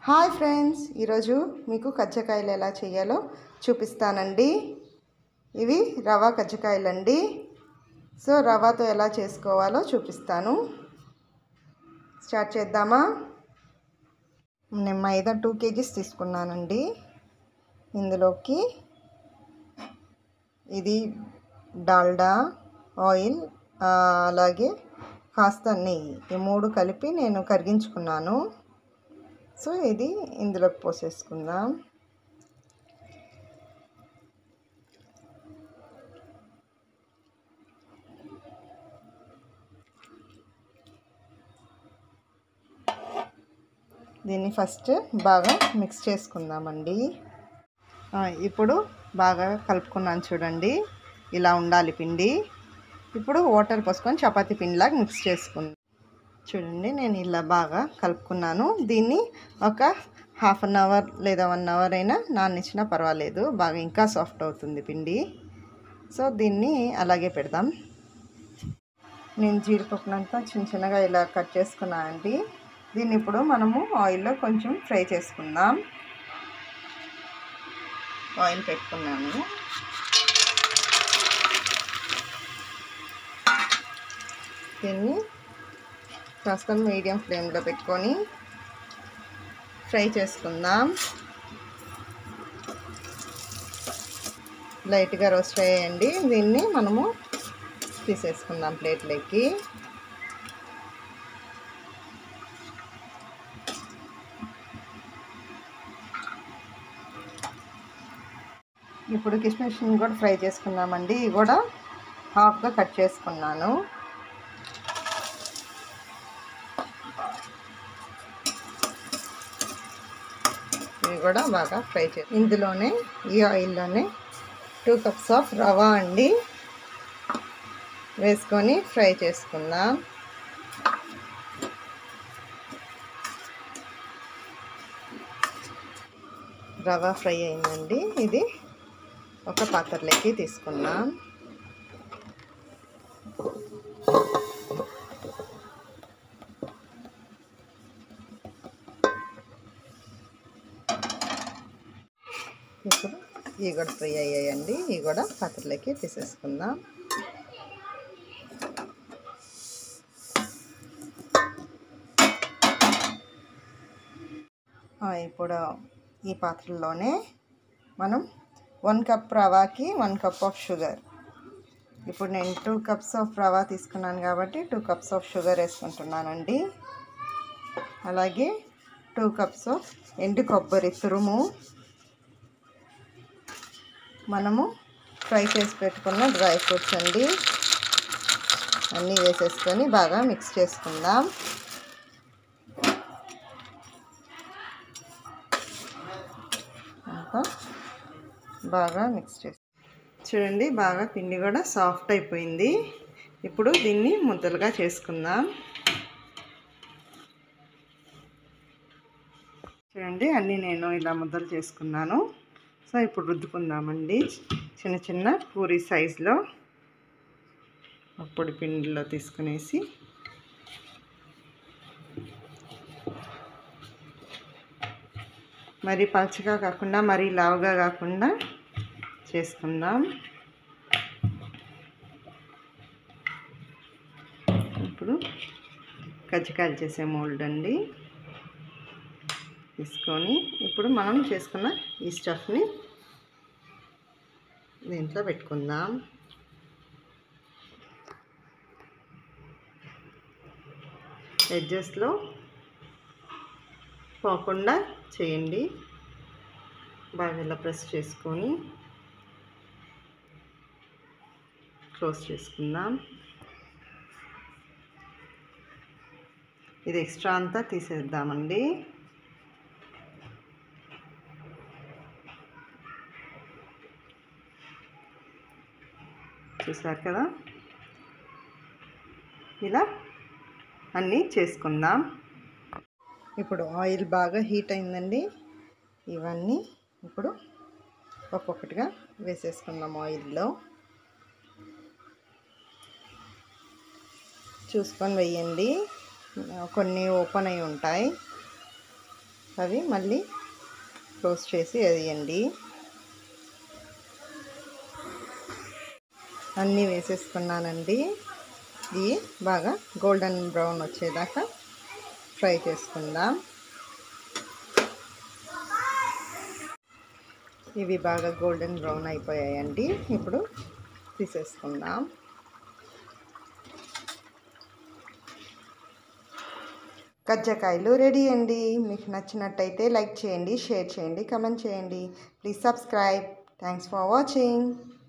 hi friends ఈరోజు మీకు కజ్జకాయలు ఎలా చేయాలో చూపిస్తానండి ఇవి రవా కజ్జకాయలండి సో రవాతో ఎలా చేసుకోవాలో చూపిస్తాను స్టార్ట్ చేద్దామా నేను మైదా టూ కేజీస్ తీసుకున్నానండి ఇందులోకి ఇది డాల్డా ఆయిల్ ఆ, అలాగే కాస్త నెయ్యి ఈ మూడు కలిపి నేను కరిగించుకున్నాను సో ఇది ఇందులోకి పోసేసుకుందాం దీన్ని ఫస్ట్ బాగా మిక్స్ చేసుకుందామండి ఆ, ఇప్పుడు బాగా కలుపుకున్నాను చూడండి ఇలా ఉండాలి పిండి ఇప్పుడు వాటర్ పోసుకొని చపాతీ పిండిలాగా మిక్స్ చేసుకుందాం చూడండి నేను ఇలా బాగా కలుపుకున్నాను దీన్ని ఒక హాఫ్ అన్ అవర్ లేదా వన్ అవర్ అయినా నానిచ్చినా పర్వాలేదు బాగా ఇంకా సాఫ్ట్ అవుతుంది పిండి సో దీన్ని అలాగే పెడదాం నేను జీడిపప్పునంతా చిన్న చిన్నగా ఇలా కట్ చేసుకున్నానండి దీన్ని ఇప్పుడు మనము ఆయిల్లో కొంచెం ఫ్రై చేసుకుందాం ఆయిల్ పెట్టుకున్నాను దీన్ని కాస్త మీడియం ఫ్లేమ్లో పెట్టుకొని ఫ్రై చేసుకుందాం లైట్గా రోస్ట్ అయ్యండి దీన్ని మనము తీసేసుకుందాం ప్లేట్లోకి ఇప్పుడు కిస్మిస్ని కూడా ఫ్రై చేసుకుందామండి ఇవి కూడా హాఫ్గా కట్ చేసుకున్నాను ఇవి కూడా బాగా ఫ్రై చే ఇందులోనే ఈ ఆయిల్లోనే టూ కప్స్ ఆఫ్ రవా అండి వేసుకొని ఫ్రై చేసుకుందాం రవా ఫ్రై అయిందండి ఇది ఒక పాత్రలోకి తీసుకుందాం ఇప్పుడు ఇవి కూడా ఫ్రై అయ్యాయండి ఇవి కూడా పాత్రలోకి తీసేసుకుందాం ఆ, ఇప్పుడు ఈ పాత్రలోనే మనం వన్ కప్ రవాకి వన్ కప్ ఆఫ్ షుగర్ ఇప్పుడు నేను టూ కప్స్ ఆఫ్ రవా తీసుకున్నాను కాబట్టి టూ కప్స్ ఆఫ్ షుగర్ వేసుకుంటున్నానండి అలాగే టూ కప్స్ ఆఫ్ ఎండు కొబ్బరి తురుము మనము ఫ్రై చేసి పెట్టుకున్న డ్రై ఫ్రూట్స్ అండి అన్నీ వేసేసుకొని బాగా మిక్స్ చేసుకుందాం అంతా బాగా మిక్స్ చేసి చూడండి బాగా పిండి కూడా సాఫ్ట్ అయిపోయింది ఇప్పుడు దీన్ని ముద్దలుగా చేసుకుందాం చూడండి అన్నీ నేను ఇలా ముద్దలు చేసుకున్నాను సో ఇప్పుడు రుద్దుకుందామండి చిన్న చిన్న పూరి సైజులో పొడి పిండిలో తీసుకునేసి మరీ పలుచగా కాకుండా మరీ లావుగా కాకుండా చేసుకుందాం ఇప్పుడు కజ్జికాయలు చేసే మోల్డ్ అండి తీసుకొని ఇప్పుడు మనం చేసుకున్న ఈ స్టఫ్ని దీంట్లో పెట్టుకుందాం ఎడ్జెస్లో పోకుండా చేయండి బాగా ఇలా ప్రెస్ చేసుకొని క్లోజ్ చేసుకుందాం ఇది ఎక్స్ట్రా అంతా తీసేద్దామండి చూసారు కదా ఇలా అన్నీ చేసుకుందాం ఇప్పుడు ఆయిల్ బాగా హీట్ అయిందండి ఇవన్నీ ఇప్పుడు ఒక్కొక్కటిగా వేసేసుకుందాం ఆయిల్లో చూసుకొని వేయండి కొన్ని ఓపెన్ అయి ఉంటాయి అవి మళ్ళీ క్లోజ్ చేసి వేయండి అన్నీ వేసేసుకున్నానండి ఇవి బాగా గోల్డెన్ బ్రౌన్ వచ్చేదాకా ఫ్రై చేసుకుందాం ఇవి బాగా గోల్డెన్ బ్రౌన్ అయిపోయాయండి ఇప్పుడు తీసేసుకుందాం కజ్జకాయలు రెడీ అండి మీకు నచ్చినట్టయితే లైక్ చేయండి షేర్ చేయండి కమెంట్ చేయండి please subscribe thanks for watching